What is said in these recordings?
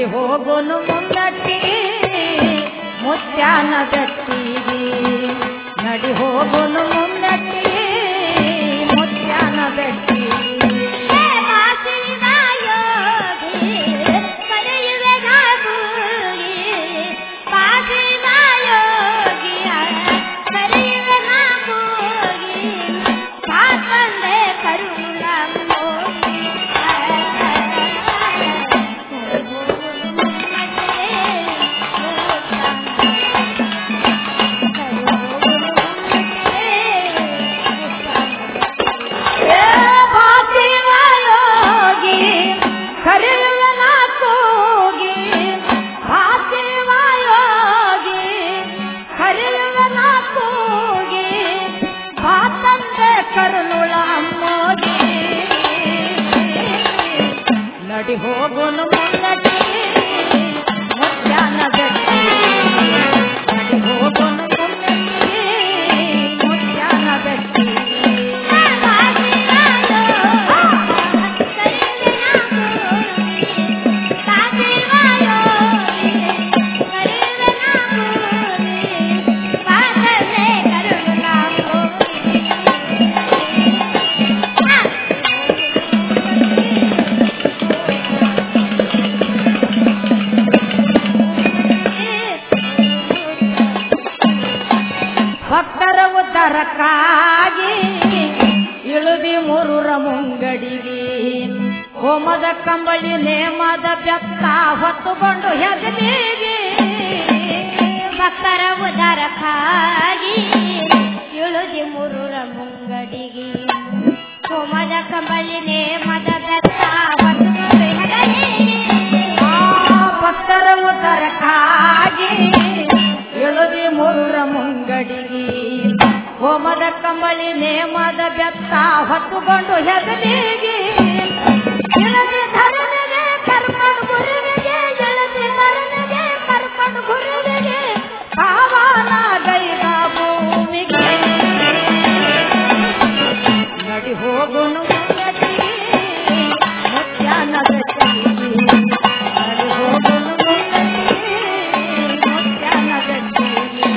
ನಡಿ ಹೋಗೋನು ಮುನ್ನಟ್ಟಿ ಮುತ್ಯಾನ ಗಟ್ಟಿಗೆ ನಡಿ ಹೋಗೋನು ಮುನ್ನಟ್ಟಿ ಮುತ್ಯಾನ ಗಟ್ಟಿಗೆ ಏ ಬಾಸಿವ ಯೋಗಿ ಕರೆಯುವನ ಕೂಗಿ ಬಾಸಿವ ಯೋಗಿ ಕರೆಯುವನ ಕೂಗಿ ಬಾತಂದೆ ಕರುಳುಳ ಅಮ್ಮೋಗಿ ನಡಿ ಹೋಗುನು ಮುನ್ನಡಿ ಮುತ್ಯಾನ ಗಟ್ಟಿ ನಡಿ ಹೋಗುನು ಮುನ್ನಡಿ ಮುತ್ಯಾನ ಗಟ್ಟಿ ಭಕ್ತರ ಉದ್ಧಾರಕ್ಕಾಗಿ ಇಳುದಿ ಮೂರರ ಮುಂಗಡಿಗೆ ಹೋಮದ ಕಂಬಳಿ ನೇಮದ ಬೆತ್ತ ಹೊತ್ತುಕೊಂಡು ಹೆಗಲಿಗೆ ಭಕ್ತರ ಉದಾರಕ್ಕಾಗಿ ಇಳುದಿ ಮುರುಳ ಮುಂಗಡಿಗೆ ಹೋಮದ ಕಂಬಳಿ ನೇಮದ ಬೆತ್ತ ಹೊತ್ತುಕೊಂಡು ಹೆಗಲಿಗೆ. ಆ ಭಕ್ತರ ಉದ್ಧಾರಕ್ಕಾಗಿ ಇಳುದಿ ಮೂರರ ಮುಂಗಡಿಗೆ ಹೋಮದ ಕಂಬಳಿ ನೇಮದ ಬೆತ್ತ ಹೊತ್ತುಕೊಂಡು ಹೆಗಲಿಗೆ ಇಳದಿ ಧರಣಿಗೆ ಕರ್ಕೊಂಡು ಗುರುವಿಗೆ ಇಳದಿ ಧರಣಿಗೆ ಕರ್ಕೊಂಡು ಗುರುವಿಗೆ ಪಾವನ ಗೈದ ಭೂಮಿಗೆ ನಡಿ ಹೋಗುನು ಮುನ್ನಡಿ ಮುತ್ಯಾನ ಗಟ್ಟಿಗೆ ನಡಿ ಹೋಗುನು ಮುನ್ನಡಿ ಮುತ್ಯಾನ ಗಟ್ಟಿಗೆ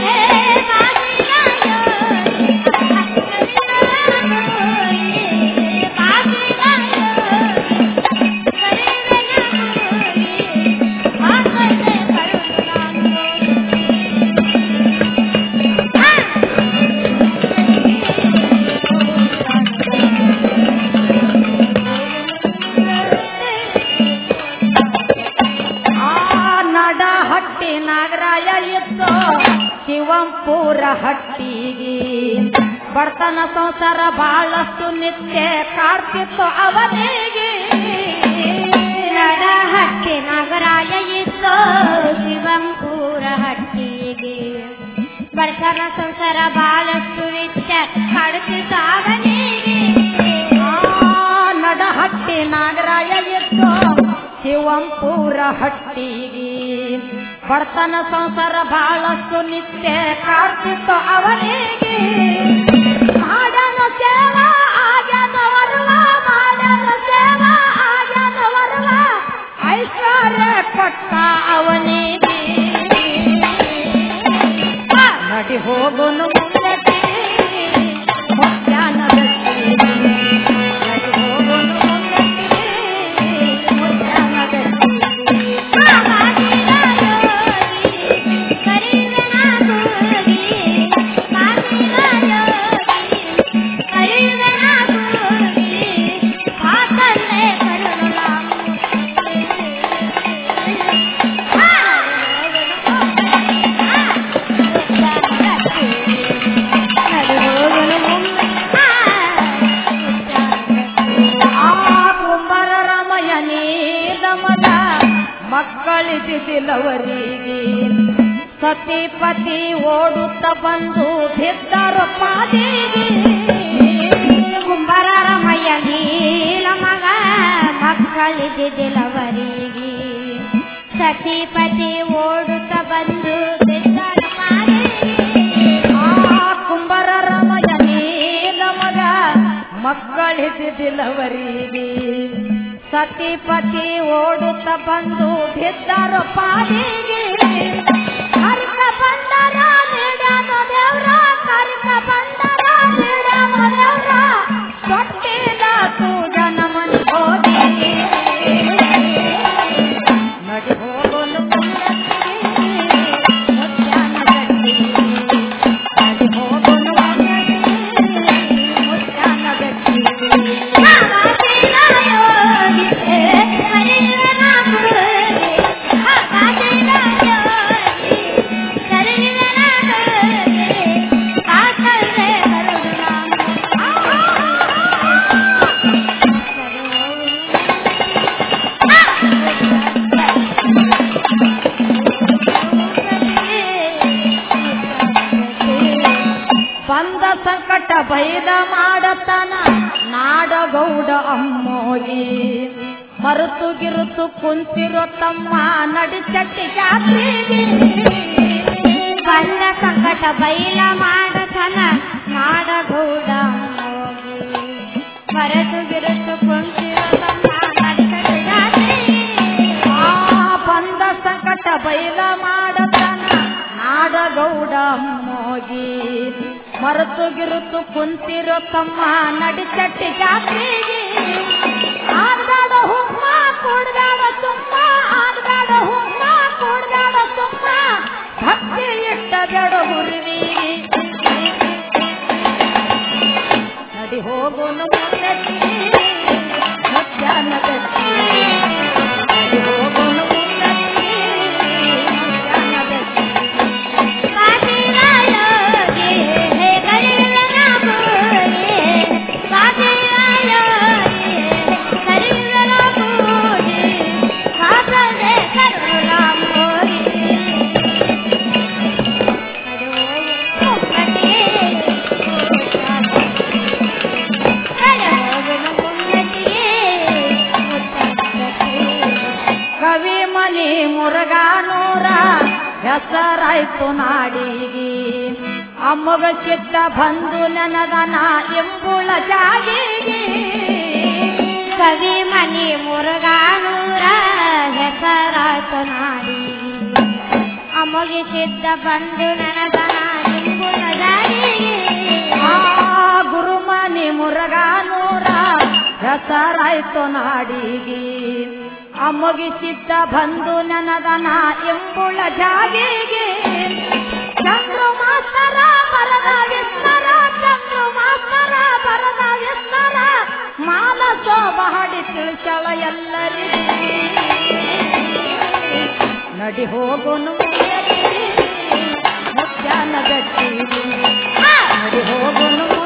ಆ ನಡ ಹಟ್ಟಿ ನಾಗರಾಯ ಇತ್ತು ಶಿವಂಪುರ ಹಟ್ಟಿಗೆ ಬಡತನ ಸಂಸಾರ ಬಹಳಷ್ಟು ನಿತ್ಯ ಕಾರ್ತಿತ್ತು ಅವನಿಗೆ ನಡ ಹಟ್ಟಿ ನಗರಾಯ ಇತ್ತು ಶಿವಂಪುರ ಹಟ್ಟಿಗೆ ಬಡತನ ಸಂಸಾರ ಬಹಳಷ್ಟು ನಿತ್ಯ ಕಡುತಿ ಸಾಗನಿಗೆ ಆ ನಡ ಹಟ್ಟಿ ನಾಗರಾಯ ಇತ್ತು ಶಿವಂಪುರ ಹಟ್ಟಿಗೆ ಬಡತನ ಸಂಸಾರ ಬಹಳಷ್ಟು ನಿತ್ಯ ಕಾರ್ತಿತ್ತು ಅವನಿಗೆ ಮಾಡನ ಸೇವಾ ಆಗ್ಯಾದ ವರವ ಮಾಡನ ಸೇವಾ ಆಗ್ಯಾದ ವರವ ಐಶ್ವರ್ಯ ಕೊಟ್ಟ ಅವನಿಗೆ ನಡಿ ಹೋಗುನು ಮುನ್ನಡಿ ಮುತ್ಯಾನ ಗಟ್ಟಿ ನಡಿ ಹೋಗುನು ಮುನ್ನಡಿ ಮುತ್ಯಾನ ಗಟ್ಟಿ ಆ ಕುಂಬರ ರಮಯ ನೀದಮದ ಮಕ್ಕಳಿದ್ದಿಲ್ಲವರಿಗೆ ಸತಿಪತಿ ಓಡುತ್ತ ಬಂದು ಬಿದ್ದರು ಪಾದಿಗೆ ಕುಂಬರ ರಮಯ್ಯ ನೀಲ ಮಗ ಮಕ್ಕಳಿದ್ದಿಲ್ಲವರಿಗೆ ಸತಿಪತಿ ಓಡುತ್ತ ಬಂದು ಬಿದ್ದರ ಮಾರಿಗೆ. ಆ ಕುಂಬರ ರಮಯ ನೀಲ ಮಗ ಮಕ್ಕಳಿದ್ದಿಲ್ಲವರಿಗೆ ಸತಿಪತಿ ಓಡುತ್ತ ಬಂದು ಬಿದ್ದರು ಪಾದಿಗೆ ಕರ್ಕ ಬಂದರ ನೀಡ್ಯಾನ ದೇವ್ರ ಕರ್ಕ ಬಂದರ ನೀಡ್ಯಾನ ದೇವ್ರ ತೊಟ್ಟಿಲ ತೂಜನ ಮನಿ ಹೋಗಿ ನಡಿ ಹೋಗಲು ಮುತ್ಯಾನ ಗಟ್ಟಿ ನಡಿ ಹೋಗಲು ಮುತ್ಯಾನ ಗಟ್ಟಿ ಬಂದ ಸಂಕಟ ಬೈದ ಮಾಡತನ ನಾಡಗೌಡ ಅಮ್ಮೋಗಿ ಮರುತು ಗಿರುತು ಕುಂತಿರೋ ತಮ್ಮ ನಡಿ ಚಟ್ಟಿ ಜಾತ್ರೆಗೆ ಬಂದ ಸಂಕಟ ಬೈಲ ಮಾಡತನ ನಾಡಗೌಡ ಹೋಗಿ ಮರೆತು ಗಿರತು ಕುಂತಿರೋ ತಮ್ಮ ನಡಿಕಟ್ಟು ಜಾತ್ರೆಗೆ. ಆ ಬಂದ ಸಂಕಟ ಬೈಲ ಮಾಡತನ ನಾಡಗೌಡ ಅಮ್ಮೋಗಿ ಮರುತು ಗಿರುತು ಕುಂತಿರೋ ತಮ್ಮ ನಡಿ ಚಟ್ಟಿ ಜಾತ್ರೆಗೆ ಆಡ್ದಾಡ ಹುಮ್ಮ ಕುಡ್ದಾಡ ತುಮ್ಮ ಆಡ್ದಾಡ ಹುಮ್ಮ ಕುಡ್ದಾಡ ತುಮ್ಮ ಭಕ್ತಿ ಇಟ್ಟ ಜಡ ಹುರುವಿ ನಡಿ ಹೋಗೋನು ಮುಂದಕ್ಕೆ ಮಧ್ಯಾಹ್ನ ಗಟ್ಟಿ ನಡಿ ಹೋಗೋನು ಮುಂದಕ್ಕೆ ಮಧ್ಯಾಹ್ನ ಗಟ್ಟಿ ಕಾಶಿರಾಯೋಗಿ ಹೇ ಗರಿವನ ಗೋರಿ ಕಾಶಿರಾಯೋಗಿ ಗರಿವನ ಗೋರಿ ಕಾಸದೆ ಕರುಳ ಮೋರಿ ಅದು ಮುಕ್ಕಟೆ ಕರಗೋಗನ ಮುನ್ನಟಿಯೇ ಮುತ್ತಕ್ಕೆ ಕವಿ ಮನಿ ಮುರುಗಾನೂರ ಹೆಸರಾಯ್ತು ನಾಡಿಗಿ ಅಮ್ಮಗ ಚಿತ್ತ ಬಂದು ನನಗನ ಎಂಬುಳ ಜಾಗಿಗಿ ಕವಿ ಮನಿ ಮುರುಗಾನೂರ ಹೆಸರಾತು ನಾಡಿ ಅಮಗೆ ಸಿದ್ಧ ಬಂದು ನನಗನ ನಿಂಬುನ ಜಾರಿಗೆ ಆ ಗುರುಮನಿ ಮುರುಗಾನೂರ ಹೆಸರಾಯ್ತು ನಾಡಿಗಿ ಅಮ್ಮಗಿಸಿದ್ದ ಬಂದು ನನಗನ ಎಂಬುಳ ಜಾಗಿಗೆ ಚಂದ್ರು ಮಾಸ್ತರ ಬರದ ವಿಸ್ತರ ಚಂದ್ರು ಮಾಸ್ತರ ಬರದ ವಿಸ್ತರ ಮಾಲ ಸೋಬಹಡಿ ತಿಳಿಸಳ ಎಲ್ಲರಿಗೂ ನಡಿ ಹೋಗೋನು ಮುತ್ಯಾನ ಗಟ್ಟಿ ನಡಿ ಹೋಗೋನು